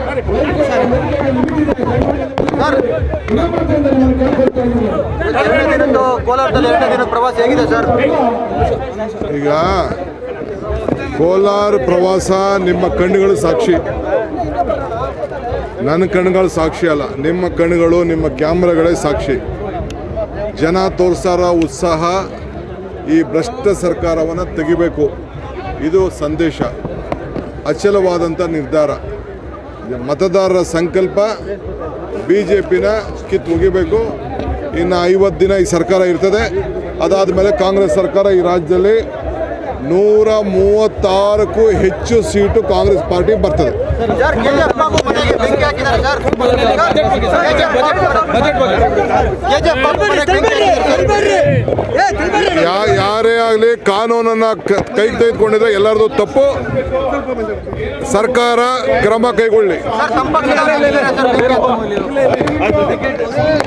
ಎರಡನೇ ದಿನದ್ದು ಕೋಲಾರದಲ್ಲಿ ಎರಡನೇ ದಿನದ ಪ್ರವಾಸ ಹೇಗಿದೆ ಸರ್ ಈಗ ಕೋಲಾರ ಪ್ರವಾಸ ನಿಮ್ಮ ಕಣ್ಣುಗಳು ಸಾಕ್ಷಿ ನನ್ನ ಕಣ್ಣುಗಳು ಸಾಕ್ಷಿ ಅಲ್ಲ ನಿಮ್ಮ ಕಣ್ಣುಗಳು ನಿಮ್ಮ ಕ್ಯಾಮ್ರಾಗಳೇ ಸಾಕ್ಷಿ ಜನ ತೋರಿಸಾರ ಉತ್ಸಾಹ ಈ ಭ್ರಷ್ಟ ಸರ್ಕಾರವನ್ನು ತೆಗಿಬೇಕು ಇದು ಸಂದೇಶ ಅಚಲವಾದಂಥ ನಿರ್ಧಾರ ಮತದಾರರ ಸಂಕಲ್ಪ ಬಿ ಜೆ ಪಿನ ಕಿತ್ತು ಮುಗಿಬೇಕು ಇನ್ನು ಐವತ್ತು ದಿನ ಈ ಸರ್ಕಾರ ಇರ್ತದೆ ಅದಾದ ಮೇಲೆ ಕಾಂಗ್ರೆಸ್ ಸರ್ಕಾರ ಈ ರಾಜ್ಯದಲ್ಲಿ ನೂರ ಮೂವತ್ತಾರಕ್ಕೂ ಹೆಚ್ಚು ಸೀಟು ಕಾಂಗ್ರೆಸ್ ಪಾರ್ಟಿ ಬರ್ತದೆ sir K G F Babu ಮನೆಗೆ ಬೆಂಕಿ ಹಾಕಿದ್ದಾರೆ sir K G F Babu ಮನೆಗೆ ಬೆಂಕಿ ಹಾಕಿದ್ದಾರೆ ಯಾ ಯಾರೇ ಆಗಲಿ ಕಾನೂನನ್ನು ಕ- ಕೈಗೆ ತೆಗೆದುಕೊಂಡಿದ್ರೆ ಎಲ್ಲರದು ತಪ್ಪು ಸರ್ಕಾರ ಕ್ರಮ ಕೈಗೊಳ್ಳಿ ಸರ್ ತಮ್ಮ ಪಕ್ಷದವರೇ ಹಾಕಿದ್ದಾರೆ ಸರ್ ಬೆಂಕಿ